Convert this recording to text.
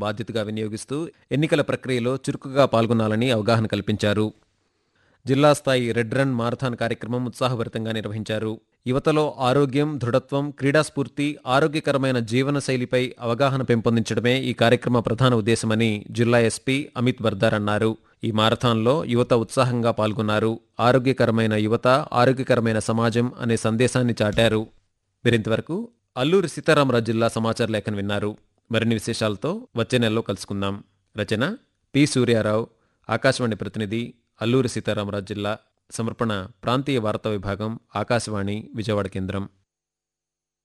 బాధ్యతగా వినియోగిస్తూ ఎన్నికల ప్రక్రియలో చురుకుగా పాల్గొనాలని అవగాహన కల్పించారు జిల్లా స్థాయి రెడ్ రన్ మారథాన్ కార్యక్రమం ఉత్సాహభరితంగా నిర్వహించారు యువతలో ఆరోగ్యం దృఢత్వం క్రీడాస్ఫూర్తి ఆరోగ్యకరమైన జీవనశైలిపై అవగాహన పెంపొందించడమే ఈ కార్యక్రమ ప్రధాన ఉద్దేశమని జిల్లా ఎస్పీ అమిత్ బర్దార్ అన్నారు ఈ మారథాన్లో యువత ఉత్సాహంగా పాల్గొన్నారు ఆరోగ్యకరమైన యువత ఆరోగ్యకరమైన సమాజం అనే సందేశాన్ని చాటారు మీరింతవరకు అల్లూరి సీతారామరాజు జిల్లా సమాచార లేఖను విన్నారు మరిన్ని విశేషాలతో వచ్చే నెలలో కలుసుకుందాం రచన పి సూర్యారావు ఆకాశవాణి ప్రతినిధి అల్లూరి సీతారామరాజు జిల్లా సమర్పణ ప్రాంతీయ వార్తా విభాగం ఆకాశవాణి విజయవాడ కేంద్రం